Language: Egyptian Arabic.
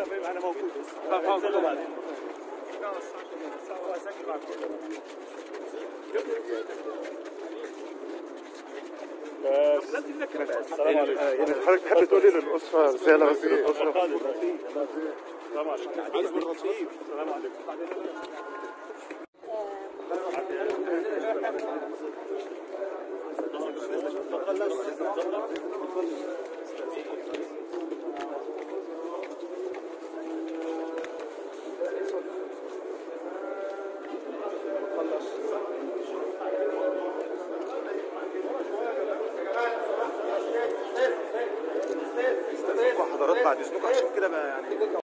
انا موجود السلام عليكم يعني حضرتك تحب تقولي للاسره رساله بس للاسره السلام عليكم السلام عليكم حضرات بعد اذنكم عشان كده بقى يعني